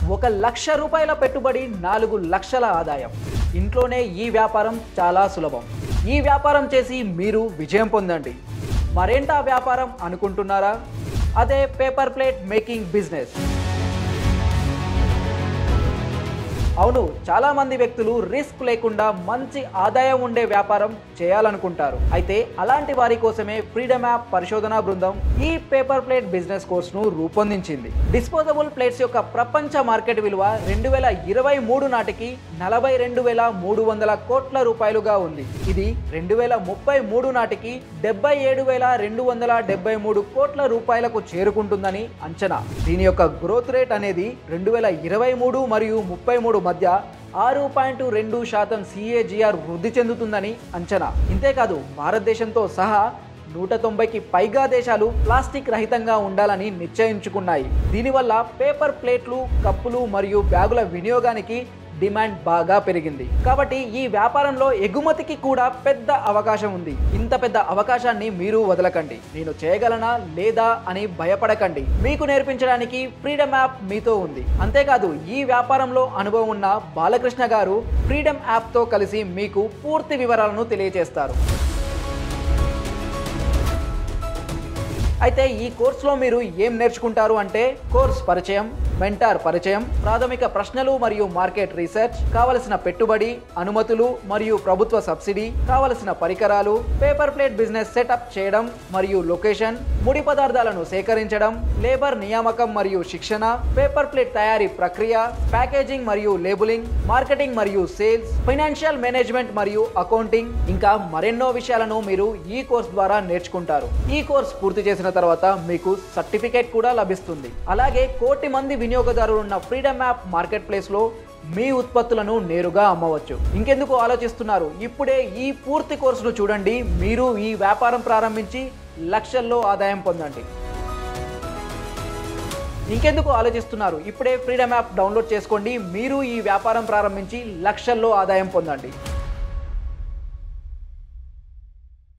ఒక లక్ష రూపాయల పెట్టుబడి నాలుగు లక్షల ఆదాయం ఇంట్లోనే ఈ వ్యాపారం చాలా సులభం ఈ వ్యాపారం చేసి మీరు విజయం పొందండి మరేంటా వ్యాపారం అనుకుంటున్నారా అదే పేపర్ ప్లేట్ మేకింగ్ బిజినెస్ అవును చాలా మంది వ్యక్తులు రిస్క్ లేకుండా మంచి ఆదాయం ఉండే వ్యాపారం చేయాలనుకుంటారు అయితే అలాంటి వారి కోసమే ఫ్రీడమ్ యాప్ పరిశోధనా బృందం ఈ పేపర్ ప్లేట్ బిజినెస్ కోర్స్ ను రూపొందించింది డిస్పోజబుల్ ప్లేట్స్ యొక్క ప్రపంచ మార్కెట్ విలువ రెండు వేల ఇరవై మూడు నాటికి నలభై రెండు వేల మూడు వందల కోట్ల రూపాయలుగా ఉంది ఇది రెండు వేల ముప్పై మూడు నాటికి డెబ్బై ఏడు వేల రెండు వందల డెబ్బై మూడు కోట్ల రూపాయలకు చేరుకుంటుందని అంచనా దీని యొక్క గ్రోత్ రేట్ అనేది రెండు వేల ఇరవై మూడు మరియు ముప్పై మూడు మధ్య ఆరు పాయింట్ రెండు శాతం సిఏజిఆర్ వృద్ధి చెందుతుందని అంచనా ఇంతేకాదు భారతదేశంతో సహా నూట తొంభైకి పైగా దేశాలు ప్లాస్టిక్ రహితంగా ఉండాలని నిశ్చయించుకున్నాయి దీనివల్ల పేపర్ ప్లేట్లు కప్పులు మరియు బ్యాగుల వినియోగానికి డిమాండ్ బాగా పెరిగింది కాబట్టి ఈ వ్యాపారంలో ఎగుమతికి కూడా పెద్ద అవకాశం ఉంది ఇంత పెద్ద అవకాశాన్ని మీరు వదలకండి నేను చేయగలనా లేదా అని భయపడకండి మీకు నేర్పించడానికి ఫ్రీడమ్ యాప్ మీతో ఉంది అంతేకాదు ఈ వ్యాపారంలో అనుభవం ఉన్న బాలకృష్ణ గారు ఫ్రీడమ్ యాప్తో కలిసి మీకు పూర్తి వివరాలను తెలియజేస్తారు అయితే ఈ కోర్సులో మీరు ఏం నేర్చుకుంటారు అంటే కోర్స్ పరిచయం మెంటార్ పరిచయం ప్రాథమిక ప్రశ్నలు మరియు మార్కెట్ రీసెర్చ్ కావలసిన పెట్టుబడి అనుమతులు మరియు ప్రభుత్వ సబ్సిడీ కావలసిన పరికరాలు పేపర్ ప్లేట్ బిజినెస్ సెటప్ చేయడం మరియు లొకేషన్ ముడి పదార్థాలను సేకరించడం లేబర్ నియామకం మరియు శిక్షణ పేపర్ ప్లేట్ తయారీ ప్రక్రియ ప్యాకేజింగ్ మరియు లేబులింగ్ మార్కెటింగ్ మరియు సేల్స్ ఫైనాన్షియల్ మేనేజ్మెంట్ మరియు అకౌంటింగ్ ఇంకా మరెన్నో విషయాలను మీరు ఈ కోర్స్ ద్వారా నేర్చుకుంటారు ఈ కోర్స్ పూర్తి చేసిన తర్వాత మీకు సర్టిఫికేట్ కూడా లభిస్తుంది అలాగే కోటి మంది వినియోగదారులు ఉన్న ఫ్రీడమ్ యాప్ మార్కెట్ ప్లేస్ లో మీ ఉత్పత్తులను నేరుగా అమ్మవచ్చు ఇంకెందుకు ఆలోచిస్తున్నారు ఇప్పుడే ఈ పూర్తి కోర్సును చూడండి మీరు ఈ వ్యాపారం ప్రారంభించి లక్షల్లో ఆదాయం పొందండి ఇంకెందుకు ఆలోచిస్తున్నారు ఇప్పుడే ఫ్రీడమ్ యాప్ డౌన్లోడ్ చేసుకోండి మీరు ఈ వ్యాపారం ప్రారంభించి లక్షల్లో ఆదాయం పొందండి